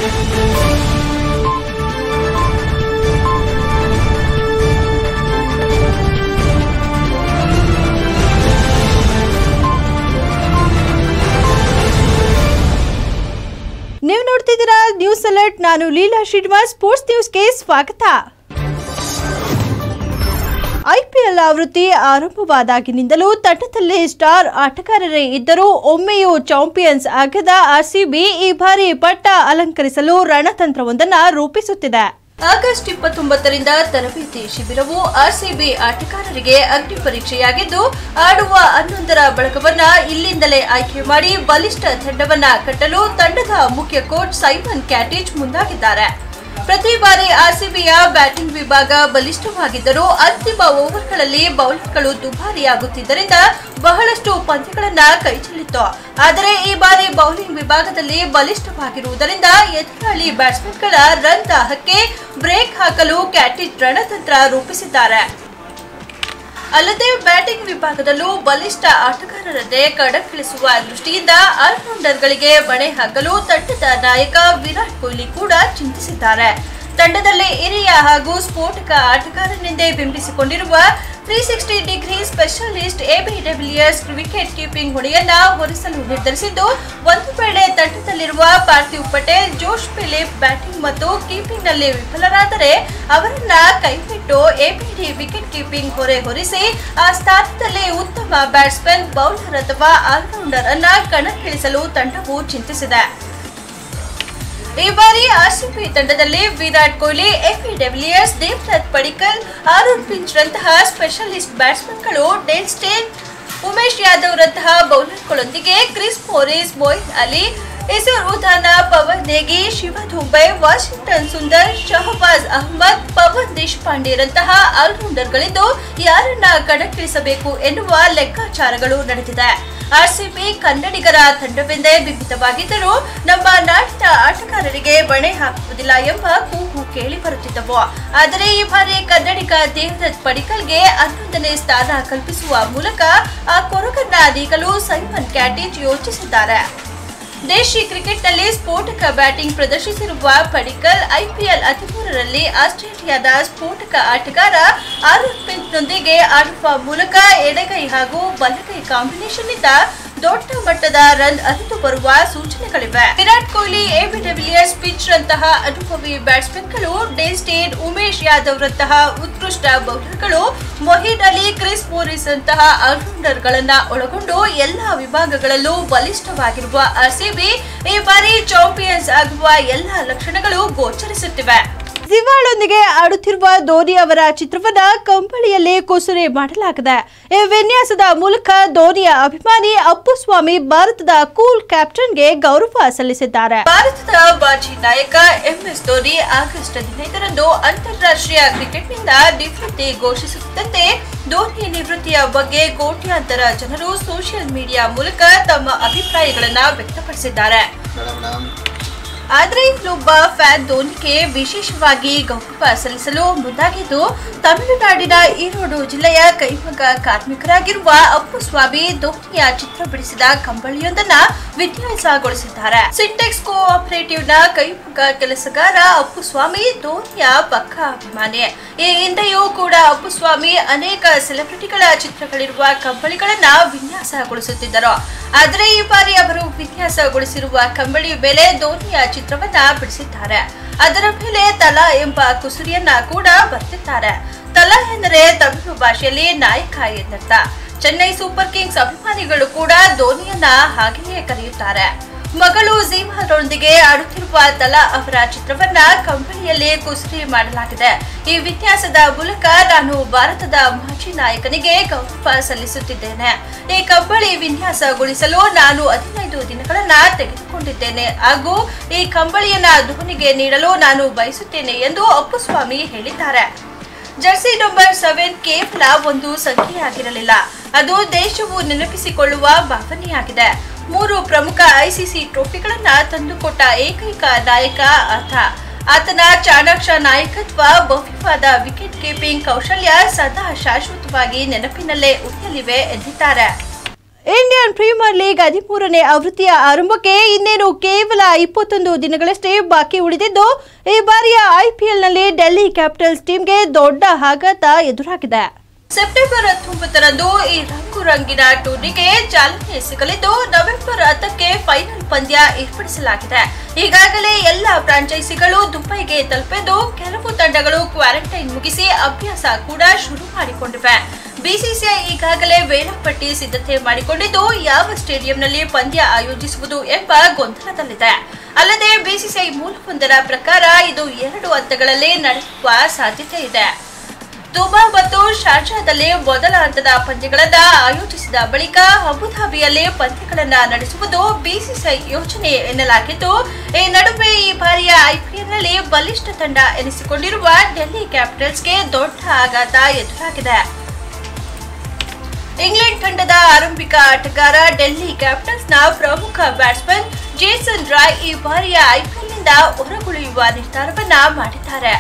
ನೀವು ನೋಡ್ತಿದ್ದೀರಾ news alert ನಾನು ಲೀಲಾ ಶ್ರೀನಿವಾಸ್ ಸ್ಪೋರ್ಟ್ಸ್ ನ್ಯೂಸ್ಗೆ ಸ್ವಾಗತ ಐಪಿಎಲ್ ಆವೃತ್ತಿ ಆರಂಭವಾದಾಗಿನಿಂದಲೂ ತಂಡದಲ್ಲಿ ಸ್ಟಾರ್ ಆಟಗಾರರೇ ಇದ್ದರೂ ಒಮ್ಮೆಯೂ ಚಾಂಪಿಯನ್ಸ್ ಆಗದ ಆರ್ಸಿಬಿ ಈ ಬಾರಿ ಪಟ್ಟ ಅಲಂಕರಿಸಲು ರಣತಂತ್ರವೊಂದನ್ನು ರೂಪಿಸುತ್ತಿದೆ ಆಗಸ್ಟ್ ಇಪ್ಪತ್ತೊಂಬತ್ತರಿಂದ ತರಬೇತಿ ಶಿಬಿರವು ಆರ್ಸಿಬಿ ಆಟಗಾರರಿಗೆ ಅಗ್ನಿ ಪರೀಕ್ಷೆಯಾಗಿದ್ದು ಆಡುವ ಹನ್ನೊಂದರ ಬಳಗವನ್ನ ಇಲ್ಲಿಂದಲೇ ಆಯ್ಕೆ ಮಾಡಿ ಬಲಿಷ್ಠ ತಂಡವನ್ನ ಕಟ್ಟಲು ತಂಡದ ಮುಖ್ಯ ಕೋಚ್ ಸೈಮನ್ ಕ್ಯಾಟಿಚ್ ಮುಂದಾಗಿದ್ದಾರೆ ಪ್ರತಿ ಬಾರಿ ಆರ್ಸಿಬಿಯ ಬ್ಯಾಟಿಂಗ್ ವಿಭಾಗ ಬಲಿಷ್ಠವಾಗಿದ್ದರೂ ಅಂತಿಮ ಓವರ್ಗಳಲ್ಲಿ ಬೌಲರ್ಗಳು ದುಬಾರಿಯಾಗುತ್ತಿದ್ದರಿಂದ ಬಹಳಷ್ಟು ಪಂದ್ಯಗಳನ್ನ ಕೈಚೆಲ್ಲಿತ್ತು ಆದರೆ ಈ ಬಾರಿ ಬೌಲಿಂಗ್ ವಿಭಾಗದಲ್ಲಿ ಬಲಿಷ್ಠವಾಗಿರುವುದರಿಂದ ಎದುರಾಳಿ ಬ್ಯಾಟ್ಸ್ಮನ್ಗಳ ರನ್ ದಾಹಕ್ಕೆ ಬ್ರೇಕ್ ಹಾಕಲು ಕ್ಯಾಟಿಚ್ ರಣತಂತ್ರ ರೂಪಿಸಿದ್ದಾರೆ ಅಲ್ಲದೆ ಬ್ಯಾಟಿಂಗ್ ವಿಭಾಗದಲ್ಲೂ ಬಲಿಷ್ಠ ಆಟಗಾರರನ್ನೇ ಕಣಕ್ಕಿಳಿಸುವ ದೃಷ್ಟಿಯಿಂದ ಆಲ್ರೌಂಡರ್ಗಳಿಗೆ ಬಣೆ ಹಾಕಲು ತಂಡದ ನಾಯಕ ವಿರಾಟ್ ಕೊಹ್ಲಿ ಕೂಡ ಚಿಂತಿಸಿದ್ದಾರೆ ತಂಡದಲ್ಲಿ ಹಿರಿಯ ಹಾಗೂ ಸ್ಫೋಟಕ ಆಟಗಾರನೆಂದೇ ಬಿಂಬಿಸಿಕೊಂಡಿರುವ three sixty degree specialist AB de Villiers wicket keeping ಹೊಣೆಯನ್ನ ಹೊರಿಸಲು ನಿರ್ಧರಿಸಿದ್ದು ಒಂದು ವೇಳೆ ತಂಡದಲ್ಲಿರುವ Parthiv Patel Josh Philippe batting ಮತ್ತು ಕೀಪಿಂಗ್ ನಲ್ಲಿ ವಿಫಲರಾದರೆ ಅವರನ್ನ ಕೈಬಿಟ್ಟು ಎಬಿಡಿ ವಿಕೆಟ್ ಕೀಪಿಂಗ್ ಹೊರೆ ಹೊರಿಸಿ ಆ ಸ್ಥಾನದಲ್ಲಿ ಉತ್ತಮ ಬ್ಯಾಟ್ಸ್ಮನ್ ಬೌಲರ್ ಅಥವಾ ಆಲ್ರೌಂಡರ್ ಅನ್ನ ಕಣಕ್ಕಿಳಿಸಲು ತಂಡವು ಚಿಂತಿಸಿದೆ ಈ ಬಾರಿ ಆರ್ಸಿಬಿ ತಂಡದಲ್ಲಿ Virat Kohli AB de Villiers Devdutt Padikkal Aaron Finch ರಂತಹ ಸ್ಪೆಷಲಿಸ್ಟ್ ಬ್ಯಾಟ್ಸ್ಮನ್ಗಳು ಡೇಲ್ ಸ್ಟೇನ್ ಉಮೇಶ್ ಯಾದವ್ ರಂತಹ ಬೌಲರ್ಗಳೊಂದಿಗೆ Chris Morris Moeen Ali Isuru Udana Pawan Negi Shivam Dube Washington Sundar Shahbaz Ahmed Pawan ದೇಶಪಾಂಡೆರಂತಹ ಆಲ್ರೌಂಡರ್ಗಳಿದ್ದು ಯಾರನ್ನ ಕಣಕ್ಕಿಳಿಸಬೇಕು ಎನ್ನುವ ಲೆಕ್ಕಾಚಾರಗಳು ನಡೆದಿದೆ ಆರ್ಸಿಬಿ ಕನ್ನಡಿಗರ ತಂಡವೆಂದೇ ಬಿಂಬಿತವಾಗಿದ್ದರೂ ನಮ್ಮ ನಾಡಿನ ಆಟಗಾರರಿಗೆ ಬಣೆ ಹಾಕುವುದಿಲ್ಲ ಎಂಬ ಕೂಗು ಕೇಳಿ ಬರುತ್ತಿದ್ದವು ಆದರೆ ಈ ಬಾರಿ ಕನ್ನಡಿಗ ದೇವದತ್ ಪಡಿಕಲ್ಗೆ ಹನ್ನೊಂದನೇ ಸ್ಥಾನ ಕಲ್ಪಿಸುವ ಮೂಲಕ ಆ ಕೊರಗನ್ನ ನೀಗಲು ಸೈಮನ್ ಕ್ಯಾಟಿಚ್ ಯೋಚಿಸಿದ್ದಾರೆ ದೇಶಿ ಕ್ರಿಕೆಟ್ನಲ್ಲಿ ಸ್ಫೋಟಕ ಬ್ಯಾಟಿಂಗ್ ಪ್ರದರ್ಶಿಸಿರುವ ಪಡಿಕಲ್ ಐಪಿಎಲ್ ಹದಿಮೂರರಲ್ಲಿ ಆಸ್ಟ್ರೇಲಿಯಾದ ಸ್ಫೋಟಕ ಆಟಗಾರ ಆರುಣ್ ಫಿಂಚ್ನೊಂದಿಗೆ ಆಡುವ ಮೂಲಕ ಎಡಗೈ ಹಾಗೂ ಬಲಗೈ ಕಾಂಬಿನೇಷನ್ನಿಂದ ದೊಡ್ಡ ಮಟ್ಟದ ರನ್ ಅರಿತು ಬರುವ ಸೂಚನೆಗಳಿವೆ Virat Kohli AB de Villiers Finch ರಂತಹ ಅನುಭವಿ ಬ್ಯಾಟ್ಸ್ಮನ್ಗಳು ಡೇಲ್ ಸ್ಟೇನ್ ಉಮೇಶ್ ಯಾದವ್ ರಂತಹ ಉತ್ಕೃಷ್ಟ ಬೌಲರ್ಗಳು ಮೊಹಿನ್ ಅಲಿ ಕ್ರಿಸ್ ಮೋರಿಸ್ ಅಂತಹ ಆಲ್ರೌಂಡರ್ಗಳನ್ನ ಒಳಗೊಂಡು ಎಲ್ಲಾ ವಿಭಾಗಗಳಲ್ಲೂ ಬಲಿಷ್ಠವಾಗಿರುವ ಆರ್ಸಿಬಿ ಈ ಬಾರಿ ಚಾಂಪಿಯನ್ಸ್ ಆಗುವ ಎಲ್ಲಾ ಲಕ್ಷಣಗಳು ಗೋಚರಿಸುತ್ತಿವೆ ಜಿವಾಳೊಂದಿಗೆ ಆಡುತ್ತಿರುವ ಧೋನಿ ಅವರ ಚಿತ್ರವನ್ನ ಕಂಬಳಿಯಲ್ಲಿ ಕುಸುರಿ ಮಾಡಲಾಗಿದೆ ಈ ವಿನ್ಯಾಸದ ಮೂಲಕ ಧೋನಿಯ ಅಭಿಮಾನಿ ಅಪ್ಪುಸ್ವಾಮಿ ಭಾರತದ ಕೂಲ್ ಕ್ಯಾಪ್ಟನ್ಗೆ ಗೌರವ ಸಲ್ಲಿಸಿದ್ದಾರೆ ಭಾರತದ ಮಾಜಿ ನಾಯಕ ಎಂಎಸ್ ಧೋನಿ ಆಗಸ್ಟ್ ಹದಿನೈದರಂದು ಅಂತಾರಾಷ್ಟ್ರೀಯ ಕ್ರಿಕೆಟ್ನಿಂದ ನಿವೃತ್ತಿ ಘೋಷಿಸುತ್ತಿದ್ದಂತೆ ಧೋನಿ ನಿವೃತ್ತಿಯ ಬಗ್ಗೆ ಕೋಟ್ಯಾಂತರ ಜನರು ಸೋಷಿಯಲ್ ಮೀಡಿಯಾ ಮೂಲಕ ತಮ್ಮ ಅಭಿಪ್ರಾಯಗಳನ್ನ ವ್ಯಕ್ತಪಡಿಸಿದ್ದಾರೆ ಆದ್ರೆ ಇಲ್ಲೊಬ್ಬ ಫ್ಯಾನ್ ಧೋನಿಗೆ ವಿಶೇಷವಾಗಿ ಗೌರವ ಸಲ್ಲಿಸಲು ಮುಂದಾಗಿದ್ದು ತಮಿಳುನಾಡಿನ ಈರೋಡು ಜಿಲ್ಲೆಯ ಕೈಮಗ್ಗ ಕಾರ್ಮಿಕರಾಗಿರುವ ಅಪ್ಪುಸ್ವಾಮಿ ಧೋನಿಯ ಚಿತ್ರ ಬಿಡಿಸಿದ ಕಂಬಳಿಯೊಂದನ್ನ ವಿನ್ಯಾಸಗೊಳಿಸಿದ್ದಾರೆ ಸಿಂಟೆಕ್ಸ್ ಕೋಆಪರೇಟಿವ್ ನ ಕೈಮಗ್ಗ ಕೆಲಸಗಾರ ಅಪ್ಪುಸ್ವಾಮಿ ಧೋನಿಯ ಪಕ್ಕ ಅಭಿಮಾನಿ ಈ ಹಿಂದೆಯೂ ಕೂಡ ಅಪ್ಪುಸ್ವಾಮಿ ಅನೇಕ ಸೆಲೆಬ್ರಿಟಿಗಳ ಚಿತ್ರಗಳಿರುವ ಕಂಬಳಿಗಳನ್ನ ವಿನ್ಯಾಸಗೊಳಿಸುತ್ತಿದ್ದರು ಆದರೆ ಈ ಬಾರಿ ಅವರು ವಿನ್ಯಾಸಗೊಳಿಸಿರುವ ಕಂಬಳಿ ಮೇಲೆ ಧೋನಿಯ ಚಿತ್ರವನ್ನ ಬಿಡಿಸಿದ್ದಾರೆ ಅದರ ಮೇಲೆ ತಲಾ ಎಂಬ ಕುಸುರಿಯನ್ನ ಕೂಡ ಬರ್ತಿದ್ದಾರೆ ತಲಾ ಎಂದರೆ ತಮಿಳು ಭಾಷೆಯಲ್ಲಿ ನಾಯಕ ಎಂದರ್ಥ ಚೆನ್ನೈ ಸೂಪರ್ ಕಿಂಗ್ಸ್ ಅಭಿಮಾನಿಗಳು ಕೂಡ ಧೋನಿಯನ್ನ ಹಾಗೆಯೇ ಕರೆಯುತ್ತಾರೆ ಮಗಳು ಝೀಮಾರೊಂದಿಗೆ ಆಡುತ್ತಿರುವ ತಲಾ ಅವರ ಚಿತ್ರವನ್ನ ಕಂಬಳಿಯಲ್ಲಿ ಕುಸುರಿ ಮಾಡಲಾಗಿದೆ ಈ ವಿನ್ಯಾಸದ ಮೂಲಕ ನಾನು ಭಾರತದ ಮಾಜಿ ನಾಯಕನಿಗೆ ಗೌರವ ಸಲ್ಲಿಸುತ್ತಿದ್ದೇನೆ ಈ ಕಂಬಳಿ ವಿನ್ಯಾಸಗೊಳಿಸಲು ನಾನು ಹದಿನೈದು ದಿನಗಳನ್ನ ತೆಗೆದುಕೊಂಡಿದ್ದೇನೆ ಹಾಗೂ ಈ ಕಂಬಳಿಯನ್ನ ಧೋನಿಗೆ ನೀಡಲು ನಾನು ಬಯಸುತ್ತೇನೆ ಎಂದು ಅಪ್ಪುಸ್ವಾಮಿ ಹೇಳಿದ್ದಾರೆ ಜರ್ಸಿ ನಂಬರ್ ಸೆವೆನ್ ಕೇವಲ ಒಂದು ಸಂಖ್ಯೆಯಾಗಿರಲಿಲ್ಲ ಅದು ದೇಶವು ನೆನಪಿಸಿಕೊಳ್ಳುವ ಭಾವನೆಯಾಗಿದೆ ಮೂರು ಪ್ರಮುಖ ಐಸಿಸಿ ಟ್ರೋಫಿಗಳನ್ನ ತಂದುಕೊಟ್ಟ ಏಕೈಕ ನಾಯಕ ಆತ ಆತನ ಚಾಣಾಕ್ಷ ನಾಯಕತ್ವ ಭವ್ಯವಾದ ವಿಕೆಟ್ ಕೀಪಿಂಗ್ ಕೌಶಲ್ಯ ಸದಾ ಶಾಶ್ವತವಾಗಿ ನೆನಪಿನಲ್ಲೇ ಉಳಿಯಲಿವೆ ಎಂದಿದ್ದಾರೆ ಇಂಡಿಯನ್ ಪ್ರೀಮಿಯರ್ ಲೀಗ್ ಹದಿಮೂರನೇ ಆವೃತ್ತಿಯ ಆರಂಭಕ್ಕೆ ಇನ್ನೇನು ಕೇವಲ ಇಪ್ಪತ್ತೊಂದು ದಿನಗಳಷ್ಟೇ ಬಾಕಿ ಉಳಿದಿದ್ದು ಈ ಬಾರಿಯ ಐಪಿಎಲ್ನಲ್ಲಿ ಡೆಲ್ಲಿ ಕ್ಯಾಪಿಟಲ್ಸ್ ಟೀಮ್ಗೆ ದೊಡ್ಡ ಆಘಾತ ಎದುರಾಗಿದೆ ಸೆಪ್ಟೆಂಬರ್ ಹತ್ತೊಂಬತ್ತರಂದು ಈ ರಂಗು ರಂಗಿನ ಟೂರ್ನಿಗೆ ಚಾಲನೆ ಸಿಗಲಿದ್ದು ನವೆಂಬರ್ ಹತ್ತಕ್ಕೆ ಫೈನಲ್ ಪಂದ್ಯ ಏರ್ಪಡಿಸಲಾಗಿದೆ ಈಗಾಗಲೇ ಎಲ್ಲ ಫ್ರಾಂಚೈಸಿಗಳು ದುಬೈಗೆ ತಲುಪಿದ್ದು ಕೆಲವು ತಂಡಗಳು ಕ್ವಾರಂಟೈನ್ ಮುಗಿಸಿ ಅಭ್ಯಾಸ ಕೂಡ ಶುರು ಮಾಡಿಕೊಂಡಿವೆ ಬಿಸಿಸಿಐ ಈಗಾಗಲೇ ವೇಳಾಪಟ್ಟಿ ಸಿದ್ಧತೆ ಮಾಡಿಕೊಂಡಿದ್ದು ಯಾವ ಸ್ಟೇಡಿಯಂನಲ್ಲಿ ಪಂದ್ಯ ಆಯೋಜಿಸುವುದು ಎಂಬ ಗೊಂದಲದಲ್ಲಿದೆ ಅಲ್ಲದೆ ಬಿಸಿಸಿಐ ಮೂಲವೊಂದರ ಪ್ರಕಾರ ಇದು ಎರಡು ಹಂತಗಳಲ್ಲಿ ನಡೆಯುವ ಸಾಧ್ಯತೆ ಇದೆ ದುಬಾ ಮತ್ತು ಶಾರ್ಜಾದಲ್ಲಿ ಮೊದಲ ಹಂತದ ಪಂದ್ಯಗಳನ್ನ ಆಯೋಜಿಸಿದ ಬಳಿಕ ಅಬುಧಾಬಿಯಲ್ಲಿ ಪಂದ್ಯಗಳನ್ನ ನಡೆಸುವುದು ಬಿಸಿಸಿಐ ಯೋಜನೆ ಎನ್ನಲಾಗಿದ್ದು ಈ ನಡುವೆ ಈ ಬಾರಿಯ ಐಪಿಎಲ್ನಲ್ಲಿ ಬಲಿಷ್ಠ ತಂಡ ಎನಿಸಿಕೊಂಡಿರುವ ಡೆಲ್ಲಿ ಕ್ಯಾಪಿಟಲ್ಸ್ಗೆ ದೊಡ್ಡ ಆಘಾತ ಎದುರಾಗಿದೆ ಇಂಗ್ಲೆಂಡ್ ತಂಡದ ಆರಂಭಿಕ ಆಟಗಾರ ಡೆಲ್ಲಿ ಕ್ಯಾಪಿಟಲ್ಸ್ನ ಪ್ರಮುಖ ಬ್ಯಾಟ್ಸ್ಮನ್ ಜೇಸನ್ ರಾಯ್ ಈ ಬಾರಿಯ ಐಪಿಎಲ್ನಿಂದ ಹೊರಗುಳಿಯುವ ನಿರ್ಧಾರವನ್ನ ಮಾಡಿದ್ದಾರೆ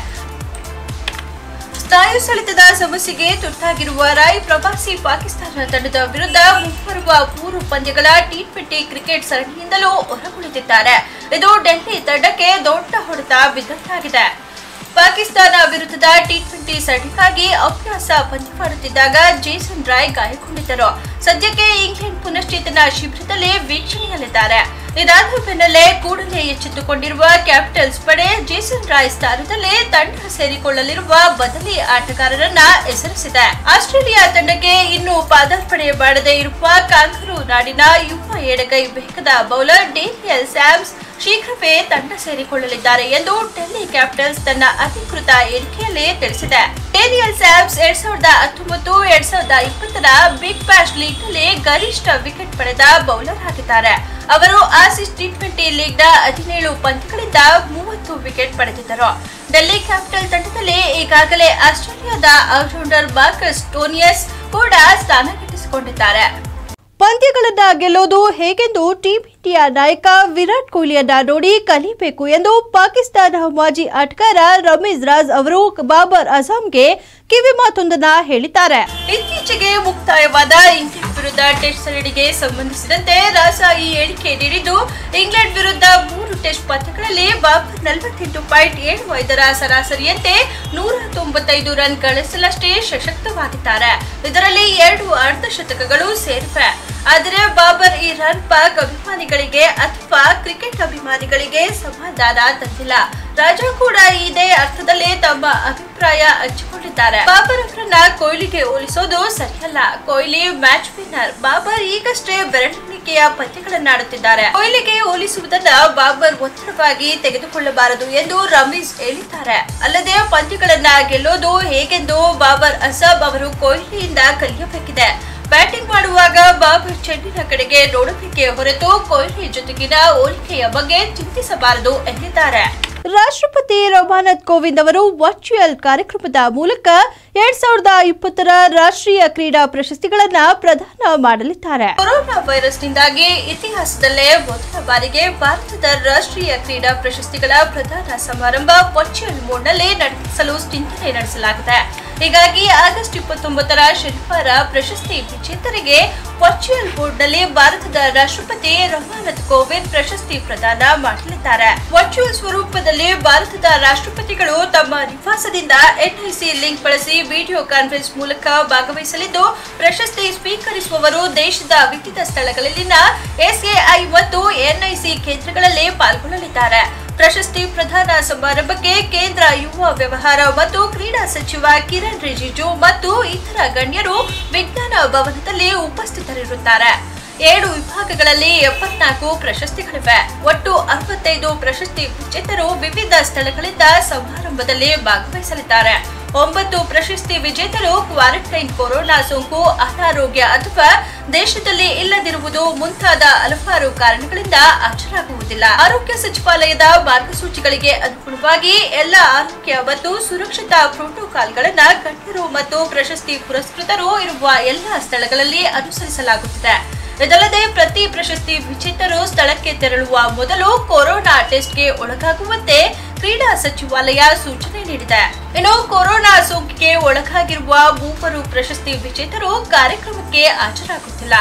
ಸ್ನಾಯು ಸೆಳೆತದ ಸಮಸ್ಯೆಗೆ ತುರ್ತಾಗಿರುವ ರಾಯ್ ಪ್ರವಾಸಿ ಪಾಕಿಸ್ತಾನ ತಂಡದ ವಿರುದ್ಧ ಮುಂಬರುವ ಮೂರು ಪಂದ್ಯಗಳ ಟಿ ಟ್ವೆಂಟಿ ಕ್ರಿಕೆಟ್ ಸರಣಿಯಿಂದಲೂ ಹೊರಗುಳಿದಿದ್ದಾರೆ ಇದು ಡೆಲ್ಲಿ ತಂಡಕ್ಕೆ ದೊಡ್ಡ ಹೊಡೆತ ಬಿದ್ದಂತಾಗಿದೆ ಪಾಕಿಸ್ತಾನ ವಿರುದ್ಧದ ಟಿ ಟ್ವೆಂಟಿ ಸರಣಿಗಾಗಿ ಅಭ್ಯಾಸ ಪಂದ್ಯವಾಡುತ್ತಿದ್ದಾಗ ಜೇಸನ್ ರಾಯ್ ಗಾಯಗೊಂಡಿದ್ದರು ಸದ್ಯಕ್ಕೆ ಇಂಗ್ಲೆಂಡ್ ಪುನಶ್ಚೇತನ ಶಿಬಿರದಲ್ಲಿ ವೀಕ್ಷಣೆಯಲ್ಲಿದ್ದಾರೆ ಇದಾದ ಬೆನ್ನಲ್ಲೇ ಕೂಡಲೇ ಎಚ್ಚೆತ್ತುಕೊಂಡಿರುವ ಕ್ಯಾಪಿಟಲ್ಸ್ ಪಡೆ ಜೇಸನ್ ರಾಯ್ ಸ್ಥಾನದಲ್ಲಿ ತಂಡ ಸೇರಿಕೊಳ್ಳಲಿರುವ ಬದಲಿ ಆಟಗಾರರನ್ನ ಹೆಸರಿಸಿದೆ ಆಸ್ಟ್ರೇಲಿಯಾ ತಂಡಕ್ಕೆ ಇನ್ನೂ ಪಾದಾರ್ಪಣೆ ಮಾಡದೇ ಇರುವ ಕಾಂಗರೂ ನಾಡಿನ ಯುವ ಎಡಗೈ ವೇಗದ ಬೌಲರ್ ಡೇನಿಯಲ್ ಸ್ಯಾಮ್ಸ್ ಶೀಘ್ರವೇ ತಂಡ ಸೇರಿಕೊಳ್ಳಲಿದ್ದಾರೆ ಎಂದು ಡೆಲ್ಲಿ ಕ್ಯಾಪಿಟಲ್ಸ್ ತನ್ನ ಅಧಿಕೃತ ಹೇಳಿಕೆಯಲ್ಲಿ ತಿಳಿಸಿದೆ ಡೇನಿಯಲ್ ಸ್ಯಾಮ್ಸ್ ಎರಡ್ ಸಾವಿರದ ಹತ್ತೊಂಬತ್ತು ಎರಡ್ ಸಾವಿರದ ಇಪ್ಪತ್ತರ ಬಿಗ್ ಬ್ಯಾಶ್ ಲೀಗ್ ನಲ್ಲಿ ಗರಿಷ್ಠ ವಿಕೆಟ್ ಪಡೆದ ಬೌಲರ್ ಆಗಿದ್ದಾರೆ ಅವರು ಆಸಿಸ್ ಟಿ ಟ್ವೆಂಟಿ ಲೀಗ್ ನ ಹದಿನೇಳು ಪಂದ್ಯಗಳಿಂದ ಮೂವತ್ತು ವಿಕೆಟ್ ಪಡೆದಿದ್ದರು ಡೆಲ್ಲಿ ಕ್ಯಾಪಿಟಲ್ ತಂಡದಲ್ಲಿ ಈಗಾಗಲೇ ಆಸ್ಟ್ರೇಲಿಯಾದ ಆಲ್ರೌಂಡರ್ ಮಾರ್ಕಸ್ ಟೋನಿಯಸ್ ಕೂಡ ಸ್ಥಾನ ಗಿಟ್ಟಿಸಿಕೊಂಡಿದ್ದಾರೆ ಪಂದ್ಯಗಳನ್ನ ಗೆಲ್ಲೋದು ಹೇಗೆಂದು ಟೀಂ ಇಂಡಿಯಾ ನಾಯಕ ವಿರಾಟ್ ಕೊಹ್ಲಿಯನ್ನ ನೋಡಿ ಕಲಿಬೇಕು ಎಂದು ಪಾಕಿಸ್ತಾನ ಮಾಜಿ ಆಟಗಾರ ರಮೀಜ್ ರಾಜ್ ಅವರು ಬಾಬರ್ ಅಜಾಂಗೆ ಕಿವಿ ಮಾತೊಂದನ್ನ ಹೇಳಿದ್ದಾರೆ ಇತ್ತೀಚೆಗೆ ಮುಕ್ತಾಯವಾದ ಇಂಗ್ಲೆಂಡ್ ವಿರುದ್ಧ ಟೆಸ್ಟ್ ಸರಣಿಗೆ ಸಂಬಂಧಿಸಿದಂತೆ ರಾಸ ಈ ಹೇಳಿಕೆ ನೀಡಿದ್ದು ಇಂಗ್ಲೆಂಡ್ ವಿರುದ್ಧ ಮೂರು ಟೆಸ್ಟ್ ಪಂದ್ಯಗಳಲ್ಲಿ ಬಾಬರ್ ನಲವತ್ತೆಂಟು ಪಾಯಿಂಟ್ ಏಳು ಐದರ ಸರಾಸರಿಯಂತೆ ನೂರ ತೊಂಬತ್ತೈದು ರನ್ ಗಳಿಸಲಷ್ಟೇ ಸಶಕ್ತವಾಗಿದ್ದಾರೆ ಇದರಲ್ಲಿ ಎರಡು ಅರ್ಧ ಶತಕಗಳು ಸೇರಿವೆ ಆದರೆ ಬಾಬರ್ ಈ ರನ್ ಪಾಕ್ ಅಭಿಮಾನಿಗಳಿಗೆ ಅಥವಾ ಕ್ರಿಕೆಟ್ ಅಭಿಮಾನಿಗಳಿಗೆ ಸಮಾಧಾನ ತಂದಿಲ್ಲ ರಾಜಾ ಕೂಡ ಇದೇ ಅರ್ಥದಲ್ಲಿ ತಮ್ಮ ಅಭಿಪ್ರಾಯ ಹಂಚಿಕೊಂಡಿದ್ದಾರೆ ಬಾಬರ್ ಅವರನ್ನ ಕೊಹ್ಲಿಗೆ ಹೋಲಿಸೋದು ಸರಿಯಲ್ಲ ಕೊಹ್ಲಿ ಮ್ಯಾಚ್ ವಿನ್ನರ್ ಬಾಬರ್ ಈಗಷ್ಟೇ ಬೆರಳಿಕೆಯ ಪಂದ್ಯಗಳನ್ನಾಡುತ್ತಿದ್ದಾರೆ ಕೊಹ್ಲಿಗೆ ಹೋಲಿಸುವುದನ್ನ ಬಾಬರ್ ಒತ್ತಡವಾಗಿ ತೆಗೆದುಕೊಳ್ಳಬಾರದು ಎಂದು ರಮೀಸ್ ಹೇಳಿದ್ದಾರೆ ಅಲ್ಲದೆ ಪಂದ್ಯಗಳನ್ನ ಗೆಲ್ಲೋದು ಹೇಗೆಂದು ಬಾಬರ್ ಅಸಾಬ್ ಅವರು ಕೊಹ್ಲಿಯಿಂದ ಕಲಿಯಬೇಕಿದೆ ಬ್ಯಾಟಿಂಗ್ ಮಾಡುವಾಗ ಬಾಬರ್ ಚೆಂಡಿನ ಕಡೆಗೆ ನೋಡಬೇಕೆ ಹೊರತು ಕೊಹ್ಲಿ ಜೊತೆಗಿನ ಹೋಲಿಕೆಯ ಬಗ್ಗೆ ಚಿಂತಿಸಬಾರದು ಎಂದಿದ್ದಾರೆ ರಾಷ್ಟ್ರಪತಿ ರಾಮನಾಥ್ ಕೋವಿಂದ್ ಅವರು ವರ್ಚುವಲ್ ಕಾರ್ಯಕ್ರಮದ ಮೂಲಕ ಎರಡ್ ಸಾವಿರದ ಇಪ್ಪತ್ತರ ರಾಷ್ಟ್ರೀಯ ಕ್ರೀಡಾ ಪ್ರಶಸ್ತಿಗಳನ್ನ ಪ್ರದಾನ ಮಾಡಲಿದ್ದಾರೆ ಕೊರೋನಾ ವೈರಸ್ನಿಂದಾಗಿ ಇತಿಹಾಸದಲ್ಲೇ ಮೊದಲ ಬಾರಿಗೆ ಭಾರತದ ರಾಷ್ಟ್ರೀಯ ಕ್ರೀಡಾ ಪ್ರಶಸ್ತಿಗಳ ಪ್ರದಾನ ಸಮಾರಂಭ ವರ್ಚುವಲ್ ಮೋಡ್ನಲ್ಲಿ ನಡೆಸಲು ಚಿಂತನೆ ನಡೆಸಲಾಗಿದೆ ಹೀಗಾಗಿ ಆಗಸ್ಟ್ ಇಪ್ಪತ್ತೊಂಬತ್ತರ ಶನಿವಾರ ಪ್ರಶಸ್ತಿ ವಿಜೇತರಿಗೆ ವರ್ಚುವಲ್ ಬೋರ್ಡ್ನಲ್ಲಿ ಭಾರತದ ರಾಷ್ಟ್ರಪತಿ ರಾಮನಾಥ್ ಕೋವಿಂದ್ ಪ್ರಶಸ್ತಿ ಪ್ರದಾನ ಮಾಡಲಿದ್ದಾರೆ ವರ್ಚುವಲ್ ಸ್ವರೂಪದಲ್ಲಿ ಭಾರತದ ರಾಷ್ಟ್ರಪತಿಗಳು ತಮ್ಮ ನಿವಾಸದಿಂದ ಎನ್ಐಸಿ ಲಿಂಕ್ ಬಳಸಿ ವಿಡಿಯೋ ಕಾನ್ಫರೆನ್ಸ್ ಮೂಲಕ ಭಾಗವಹಿಸಲಿದ್ದು ಪ್ರಶಸ್ತಿ ಸ್ವೀಕರಿಸುವವರು ದೇಶದ ವಿವಿಧ ಸ್ಥಳಗಳಲ್ಲಿನ ಎಸ್ಎಐ ಮತ್ತು ಎನ್ಐಸಿ ಕೇಂದ್ರಗಳಲ್ಲಿ ಪಾಲ್ಗೊಳ್ಳಲಿದ್ದಾರೆ ಪ್ರಶಸ್ತಿ ಪ್ರದಾನ ಸಮಾರಂಭಕ್ಕೆ ಕೇಂದ್ರ ಯುವ ವ್ಯವಹಾರ ಮತ್ತು ಕ್ರೀಡಾ ಸಚಿವ ಕಿರಣ್ ರಿಜಿಜು ಮತ್ತು ಇತರ ಗಣ್ಯರು ವಿಜ್ಞಾನ ಭವನದಲ್ಲಿ ಉಪಸ್ಥಿತರಿರುತ್ತಾರೆ ಏಳು ವಿಭಾಗಗಳಲ್ಲಿ ಎಪ್ಪತ್ನಾಲ್ಕು ಪ್ರಶಸ್ತಿಗಳಿವೆ ಒಟ್ಟು ಅರವತ್ತೈದು ಪ್ರಶಸ್ತಿ ವಿಜೇತರು ವಿವಿಧ ಸ್ಥಳಗಳಿಂದ ಸಮಾರಂಭದಲ್ಲಿ ಭಾಗವಹಿಸಲಿದ್ದಾರೆ ಒಂಬತ್ತು ಪ್ರಶಸ್ತಿ ವಿಜೇತರು ಕ್ವಾರಂಟೈನ್ ಕೊರೋನಾ ಸೋಂಕು ಅನಾರೋಗ್ಯ ಅಥವಾ ದೇಶದಲ್ಲಿ ಇಲ್ಲದಿರುವುದು ಮುಂತಾದ ಹಲವಾರು ಕಾರಣಗಳಿಂದ ಹಾಜರಾಗುವುದಿಲ್ಲ ಆರೋಗ್ಯ ಸಚಿವಾಲಯದ ಮಾರ್ಗಸೂಚಿಗಳಿಗೆ ಅನುಗುಣವಾಗಿ ಎಲ್ಲ ಆರೋಗ್ಯ ಮತ್ತು ಸುರಕ್ಷತಾ ಪ್ರೋಟೋಕಾಲ್ಗಳನ್ನ ಗಣ್ಯರು ಮತ್ತು ಪ್ರಶಸ್ತಿ ಪುರಸ್ಕೃತರು ಇರುವ ಎಲ್ಲ ಸ್ಥಳಗಳಲ್ಲಿ ಅನುಸರಿಸಲಾಗುತ್ತಿದೆ ಇದಲ್ಲದೆ ಪ್ರತಿ ಪ್ರಶಸ್ತಿ ವಿಜೇತರು ಸ್ಥಳಕ್ಕೆ ತೆರಳುವ ಮೊದಲು ಕೊರೋನಾ ಟೆಸ್ಟ್ಗೆ ಒಳಗಾಗುವಂತೆ ಕ್ರೀಡಾ ಸಚಿವಾಲಯ ಸೂಚನೆ ನೀಡಿದೆ ಇನ್ನು ಕೊರೋನಾ ಸೋಂಕಿಗೆ ಒಳಗಾಗಿರುವ ಮೂವರು ಪ್ರಶಸ್ತಿ ವಿಜೇತರು ಕಾರ್ಯಕ್ರಮಕ್ಕೆ ಹಾಜರಾಗುತ್ತಿಲ್ಲ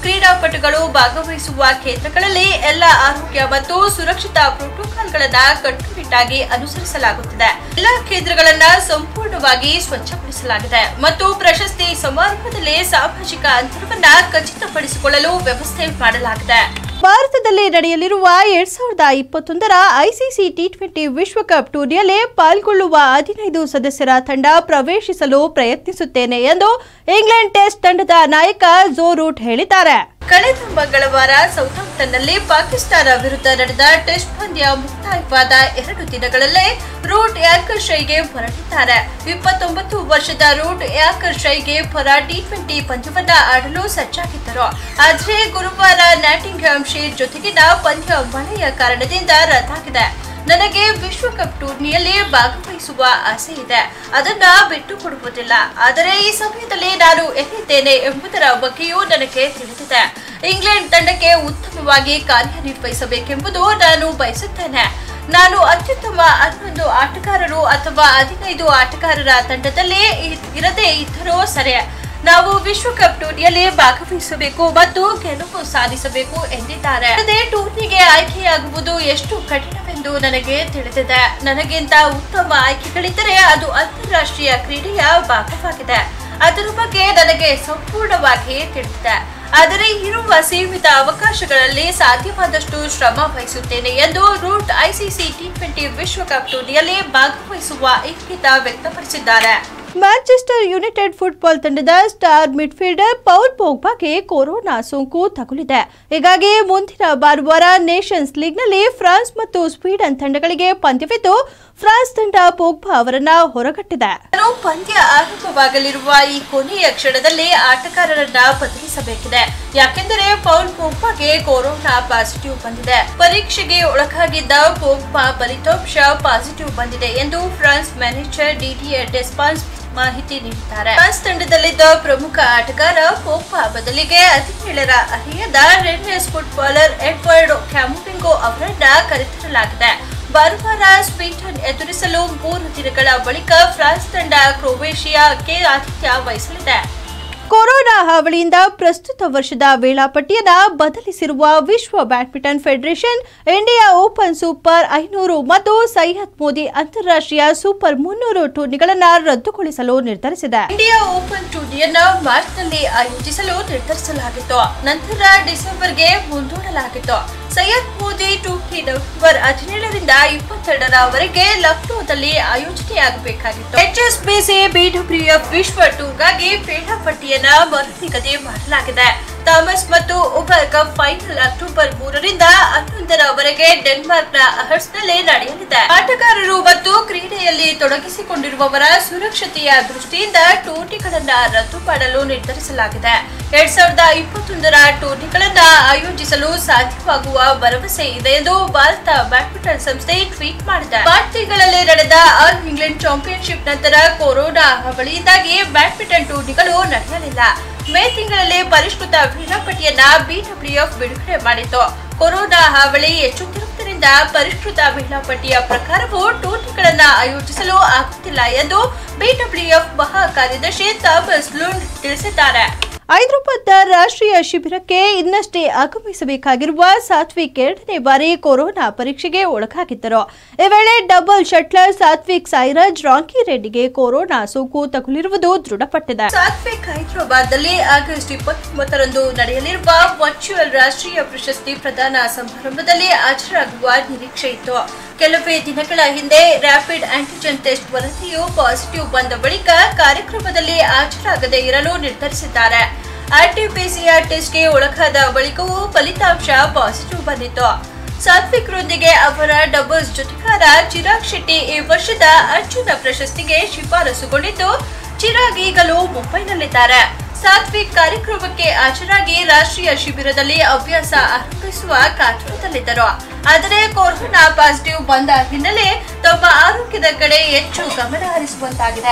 ಕ್ರೀಡಾಪಟುಗಳು ಭಾಗವಹಿಸುವ ಕೇಂದ್ರಗಳಲ್ಲಿ ಎಲ್ಲ ಆರೋಗ್ಯ ಮತ್ತು ಸುರಕ್ಷತಾ ಪ್ರೋಟೋಕಾಲ್ಗಳನ್ನ ಕಟ್ಟುನಿಟ್ಟಾಗಿ ಅನುಸರಿಸಲಾಗುತ್ತಿದೆ ಎಲ್ಲ ಕೇಂದ್ರಗಳನ್ನ ಸಂಪೂರ್ಣವಾಗಿ ಸ್ವಚ್ಛಗೊಳಿಸಲಾಗಿದೆ ಮತ್ತು ಪ್ರಶಸ್ತಿ ಸಮಾರಂಭದಲ್ಲಿ ಸಾಮಾಜಿಕ ಅಂತರವನ್ನ ಖಚಿತಪಡಿಸಿಕೊಳ್ಳಲು ವ್ಯವಸ್ಥೆ ಮಾಡಲಾಗಿದೆ ಭಾರತದಲ್ಲಿ ನಡೆಯಲಿರುವ ಎರಡ್ ಸಾವಿರದ ಇಪ್ಪತ್ತೊಂದರ ಐಸಿಸಿ ಟಿ ಟ್ವೆಂಟಿ ವಿಶ್ವಕಪ್ ಟೂರ್ನಿಯಲ್ಲಿ ಪಾಲ್ಗೊಳ್ಳುವ ಹದಿನೈದು ಸದಸ್ಯರ ತಂಡ ಪ್ರವೇಶಿಸಲು ಪ್ರಯತ್ನಿಸುತ್ತೇನೆ ಎಂದು ಇಂಗ್ಲೆಂಡ್ ಟೆಸ್ಟ್ ತಂಡದ ನಾಯಕ ಜೋ ರೂಟ್ ಹೇಳಿದ್ದಾರೆ ಕಳೆದ ಮಂಗಳವಾರ ಸೌಥಾಂಪ್ಟನ್ನಲ್ಲಿ ಪಾಕಿಸ್ತಾನ ವಿರುದ್ಧ ನಡೆದ ಟೆಸ್ಟ್ ಪಂದ್ಯ ಮುಕ್ತಾಯವಾದ ಎರಡು ದಿನಗಳಲ್ಲೇ ರೂಟ್ ಯಾಕರ್ ಶೈಗೆ ಹೊರಟಿದ್ದಾರೆ ಇಪ್ಪತ್ತೊಂಬತ್ತು ವರ್ಷದ ರೂಟ್ ಯಾಕರ್ ಶೈಗೆ ಪರ ಟಿ ಟ್ವೆಂಟಿ ಪಂದ್ಯವನ್ನ ಆಡಲು ಸಜ್ಜಾಗಿದ್ದರು ಆದರೆ ಗುರುವಾರ ನ್ಯಾಟಿಂಗ್ಹ್ಯಾಮ್ ಶೀರ್ ಜೊತೆಗಿನ ಪಂದ್ಯ ಮಳೆಯ ಕಾರಣದಿಂದ ರದ್ದಾಗಿದೆ ನನಗೆ ವಿಶ್ವಕಪ್ ಟೂರ್ನಿಯಲ್ಲಿ ಭಾಗವಹಿಸುವ ಆಸೆ ಇದೆ ಅದನ್ನ ಬಿಟ್ಟು ಕೊಡುವುದಿಲ್ಲ ಆದರೆ ಈ ಸಮಯದಲ್ಲಿ ನಾನು ಎಲ್ಲಿದ್ದೇನೆ ಎಂಬುದರ ಬಗ್ಗೆಯೂ ನನಗೆ ತಿಳಿದಿದೆ ಇಂಗ್ಲೆಂಡ್ ತಂಡಕ್ಕೆ ಉತ್ತಮವಾಗಿ ಕಾರ್ಯನಿರ್ವಹಿಸಬೇಕೆಂಬುದು ನಾನು ಬಯಸುತ್ತೇನೆ ನಾನು ಅತ್ಯುತ್ತಮ ಹನ್ನೊಂದು ಆಟಗಾರರು ಅಥವಾ ಹದಿನೈದು ಆಟಗಾರರ ತಂಡದಲ್ಲಿ ಇ- ಇರದೇ ಇದ್ದರೂ ಸರಿ ನಾವು ವಿಶ್ವಕಪ್ ಟೂರ್ನಿಯಲ್ಲಿ ಭಾಗವಹಿಸಬೇಕು ಮತ್ತು ಗೆಲುವು ಸಾಧಿಸಬೇಕು ಎಂದಿದ್ದಾರೆ ಅದೇ ಟೂರ್ನಿಗೆ ಆಯ್ಕೆಯಾಗುವುದು ಎಷ್ಟು ಕಠಿಣವೆಂದು ನನಗೆ ತಿಳಿದಿದೆ ನನಗಿಂತ ಉತ್ತಮ ಆಯ್ಕೆಗಳಿದ್ದರೆ ಅದು ಅಂತಾರಾಷ್ಟ್ರೀಯ ಕ್ರೀಡೆಯ ಭಾಗವಾಗಿದೆ ಅದರ ಬಗ್ಗೆ ನನಗೆ ಸಂಪೂರ್ಣವಾಗಿ ತಿಳಿದಿದೆ ಆದರೆ ಇರುವ ಸೀಮಿತ ಅವಕಾಶಗಳಲ್ಲಿ ಸಾಧ್ಯವಾದಷ್ಟು ಶ್ರಮ ವಹಿಸುತ್ತೇನೆ ಎಂದು ರೂಟ್ ಐಸಿಸಿ ಟಿ ಟ್ವೆಂಟಿ ವಿಶ್ವಕಪ್ ಟೂರ್ನಿಯಲ್ಲಿ ಭಾಗವಹಿಸುವ ಇಂಗಿತ ವ್ಯಕ್ತಪಡಿಸಿದ್ದಾರೆ ಮ್ಯಾಂಚೆಸ್ಟರ್ ಯುನೈಟೆಡ್ ಫುಟ್ಬಾಲ್ ತಂಡದ ಸ್ಟಾರ್ ಮಿಡ್ಫೀಲ್ಡರ್ ಪೌಲ್ ಪೋಗ್ಬಾಗೆ ಕೊರೋನಾ ಸೋಂಕು ತಗುಲಿದೆ ಹೀಗಾಗಿ ಮುಂದಿನ ಭಾನುವಾರ ನೇಷನ್ಸ್ ಲೀಗ್ನಲ್ಲಿ ಫ್ರಾನ್ಸ್ ಮತ್ತು ಸ್ವೀಡನ್ ತಂಡಗಳಿಗೆ ಪಂದ್ಯವಿದ್ದು ಫ್ರಾನ್ಸ್ ತಂಡ ಪೋಗ್ಬಾ ಅವರನ್ನ ಹೊರಗಟ್ಟಿದೆ ಪಂದ್ಯ ಆರಂಭವಾಗಲಿರುವ ಈ ಕೊನೆಯ ಕ್ಷಣದಲ್ಲಿ ಆಟಗಾರರನ್ನ ಬದಲಿಸಬೇಕಿದೆ ಯಾಕೆಂದರೆ ಪೌಲ್ ಪೋಗ್ಬಾಗೆ ಕೊರೋನಾ ಪಾಸಿಟಿವ್ ಬಂದಿದೆ ಪರೀಕ್ಷೆಗೆ ಒಳಗಾಗಿದ್ದ ಪೋಗ್ಬಾ ಫಲಿತಾಂಶ ಪಾಸಿಟಿವ್ ಬಂದಿದೆ ಎಂದು ಫ್ರಾನ್ಸ್ ಮ್ಯಾನೇಜರ್ ಡಿಡಿಯರ್ ಡೆಸ್ಪಾನ್ಸ್ ಮಾಹಿತಿ ನೀಡಿದ್ದಾರೆ ಫ್ರಾನ್ಸ್ ತಂಡದಲ್ಲಿದ್ದ ಪ್ರಮುಖ ಆಟಗಾರ ಪೋಗ್ಬಾ ಬದಲಿಗೆ ಹದಿನೇಳರ ಹರೆಯದ ರೆನ್ನೆಸ್ ಫುಟ್ಬಾಲರ್ ಎಡ್ವರ್ಡ್ ಕ್ಯಾಮುಟಿಂಗೋ ಅವರನ್ನ ಕರೆತರಲಾಗಿದೆ ಭಾನುವಾರ ಸ್ವೀಡನ್ ಎದುರಿಸಲು ಮೂರು ದಿನಗಳ ಬಳಿಕ ಫ್ರಾನ್ಸ್ ತಂಡ ಕ್ರೊವೇಷಿಯಾಕ್ಕೆ ಆತಿಥ್ಯ ವಹಿಸಲಿದೆ ಕೊರೋನಾ ಹಾವಳಿಯಿಂದ ಪ್ರಸ್ತುತ ವರ್ಷದ ವೇಳಾಪಟ್ಟಿಯನ್ನ ಬದಲಿಸಿರುವ ವಿಶ್ವ badminton federation India open super ಐನೂರು ಮತ್ತು ಸೈಯದ್ ಮೋದಿ ಅಂತಾರಾಷ್ಟ್ರೀಯ ಸೂಪರ್ ಮುನ್ನೂರು ಟೂರ್ನಿಗಳನ್ನ ರದ್ದುಗೊಳಿಸಲು ನಿರ್ಧರಿಸಿದೆ ಇಂಡಿಯಾ ಓಪನ್ ಟೂರ್ನಿಯನ್ನ ಮಾರ್ಚ್ನಲ್ಲಿ ಆಯೋಜಿಸಲು ನಿರ್ಧರಿಸಲಾಗಿತ್ತು ನಂತರ ಡಿಸೆಂಬರ್ಗೆ ಮುಂದೂಡಲಾಗಿತ್ತು ಸೈಯದ್ ಮೋದಿ ಟೂರ್ನಿ ನವೆಂಬರ್ ಹದಿನೇಳರಿಂದ ಇಪ್ಪತ್ತೆರಡರವರೆಗೆ ಲಕ್ನೋದಲ್ಲಿ ಆಯೋಜನೆಯಾಗಬೇಕಾಗಿತ್ತು ಎಚ್ಎಸ್ಬಿಸಿ ಬಿಡಬ್ಲ್ಯೂಎಫ್ ವಿಶ್ವ ಟೂರ್ಗಾಗಿ ವೇಳಾಪಟ್ಟಿಯನ್ನ ಮರು ನಿಗದಿ ಮಾಡಲಾಗಿದೆ ಥಾಮಸ್ ಮತ್ತು ಉಭಯ ಕಪ್ ಫೈನಲ್ ಅಕ್ಟೋಬರ್ ಮೂರರಿಂದ ಹನ್ನೊಂದರವರೆಗೆ ಡೆನ್ಮಾರ್ಕ್ನ ಅಹರ್ಸ್ನಲ್ಲಿ ನಡೆಯಲಿದೆ ಆಟಗಾರರು ಮತ್ತು ಕ್ರೀಡೆಯಲ್ಲಿ ತೊಡಗಿಸಿಕೊಂಡಿರುವವರ ಸುರಕ್ಷತೆಯ ದೃಷ್ಟಿಯಿಂದ ಟೂರ್ನಿಗಳನ್ನ ರದ್ದು ಮಾಡಲು ನಿರ್ಧರಿಸಲಾಗಿದೆ ಎರಡ್ ಸಾವಿರದ ಇಪ್ಪತ್ತೊಂದರ ಟೂರ್ನಿಗಳನ್ನ ಆಯೋಜಿಸಲು ಸಾಧ್ಯವಾಗುವ ಭರವಸೆ ಇದೆ ಎಂದು ಭಾರತ ಬ್ಯಾಡ್ಮಿಂಟನ್ ಸಂಸ್ಥೆ ಟ್ವೀಟ್ ಮಾಡಿದೆ ಮಾರ್ಚ್ ತಿಂಗಳಲ್ಲಿ ನಡೆದ ಆಲ್ ಇಂಗ್ಲೆಂಡ್ ಚಾಂಪಿಯನ್ಶಿಪ್ ನಂತರ ಕೊರೋನಾ ಹಾವಳಿಯಿಂದಾಗಿ ಬ್ಯಾಡ್ಮಿಂಟನ್ ಟೂರ್ನಿಗಳು ನಡೆಯಲಿಲ್ಲ ಮೇ ತಿಂಗಳಲ್ಲಿ ಪರಿಷ್ಕೃತ ವೇಳಾಪಟ್ಟಿಯನ್ನ ಬಿಡಬ್ಲ್ಯೂಎಫ್ ಬಿಡುಗಡೆ ಮಾಡಿತ್ತು ಕೊರೋನಾ ಹಾವಳಿ ಹೆಚ್ಚುತ್ತಿರುವುದರಿಂದ ಪರಿಷ್ಕೃತ ವೇಳಾಪಟ್ಟಿಯ ಪ್ರಕಾರವೂ ಟೂರ್ನಿಗಳನ್ನ ಆಯೋಜಿಸಲು ಆಗುತ್ತಿಲ್ಲ ಎಂದು ಬಿಡಬ್ಲ್ಯೂಎಫ್ ಮಹಾ ಕಾರ್ಯದರ್ಶಿ ಥಾಮಸ್ ಲುಂಡ್ ತಿಳಿಸಿದ್ದಾರೆ ಹೈದರಾಬಾದ್ನ ರಾಷ್ಟ್ರೀಯ ಶಿಬಿರಕ್ಕೆ ಇನ್ನಷ್ಟೇ ಆಗಮಿಸಬೇಕಾಗಿರುವ ಸಾತ್ವಿಕ್ ಎರಡನೇ ಬಾರಿ ಕೊರೋನಾ ಪರೀಕ್ಷೆಗೆ ಒಳಗಾಗಿದ್ದರು ಈ ವೇಳೆ ಡಬಲ್ ಶಟ್ಲರ್ ಸಾತ್ವಿಕ್ ಸಾಯಿರಾಜ್ ರಾಂಕಿ ರೆಡ್ಡಿಗೆ ಕೊರೋನಾ ಸೋಂಕು ತಗುಲಿರುವುದು ದೃಢಪಟ್ಟಿದೆ ಸಾತ್ವಿಕ್ ಹೈದರಾಬಾದ್ನಲ್ಲಿ ಆಗಸ್ಟ್ ಇಪ್ಪತ್ತೊಂಬತ್ತರಂದು ನಡೆಯಲಿರುವ ವರ್ಚುವಲ್ ರಾಷ್ಟ್ರೀಯ ಪ್ರಶಸ್ತಿ ಪ್ರದಾನ ಸಮಾರಂಭದಲ್ಲಿ ಹಾಜರಾಗುವ ನಿರೀಕ್ಷೆ ಇತ್ತು ಕೆಲವೇ ದಿನಗಳ ಹಿಂದೆ ರ್ಯಾಪಿಡ್ ಆಂಟಿಜೆನ್ ಟೆಸ್ಟ್ ವರದಿಯು ಪಾಸಿಟಿವ್ ಬಂದ ಬಳಿಕ ಕಾರ್ಯಕ್ರಮದಲ್ಲಿ ಹಾಜರಾಗದೇ ಇರಲು ನಿರ್ಧರಿಸಿದ್ದಾರೆ ಆರ್ಟಿಪಿಸಿಆರ್ ಟೆಸ್ಟ್ಗೆ ಒಳಗಾದ ಬಳಿಕವೂ ಫಲಿತಾಂಶ ಪಾಸಿಟಿವ್ ಬಂದಿತ್ತು ಸಾತ್ವಿಕ್ರೊಂದಿಗೆ ಅವರ ಡಬಲ್ಸ್ ಜೊತೆಗಾರ ಚಿರಾಗ್ ಶೆಟ್ಟಿ ಈ ವರ್ಷದ ಅರ್ಜುನ ಪ್ರಶಸ್ತಿಗೆ ಶಿಫಾರಸುಗೊಂಡಿದ್ದು ಚಿರಾಗ್ ಈಗಲೂ ಮುಂಬೈನಲ್ಲಿದ್ದಾರೆ ಸಾತ್ವಿಕ್ ಕಾರ್ಯಕ್ರಮಕ್ಕೆ ಹಾಜರಾಗಿ ರಾಷ್ಟ್ರೀಯ ಶಿಬಿರದಲ್ಲಿ ಅಭ್ಯಾಸ ಆರಂಭಿಸುವ ಕಾತುರದಲ್ಲಿದ್ದರು ಆದರೆ ಕೊರೋನಾ ಪಾಸಿಟಿವ್ ಬಂದ ಹಿನ್ನೆಲೆ ತಮ್ಮ ಆರೋಗ್ಯದ ಕಡೆ ಹೆಚ್ಚು ಗಮನ ಹರಿಸುವಂತಾಗಿದೆ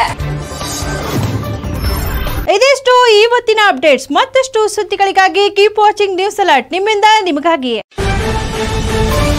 ಇದಿಷ್ಟು ಇವತ್ತಿನ ಅಪ್ಡೇಟ್ಸ್ ಮತ್ತಷ್ಟು ಸುದ್ದಿಗಳಿಗಾಗಿ ಕೀಪ್ ವಾಚಿಂಗ್ ನ್ಯೂಸ್ ಅಲರ್ಟ್ ನಿಮ್ಮಿಂದ ನಿಮಗಾಗಿ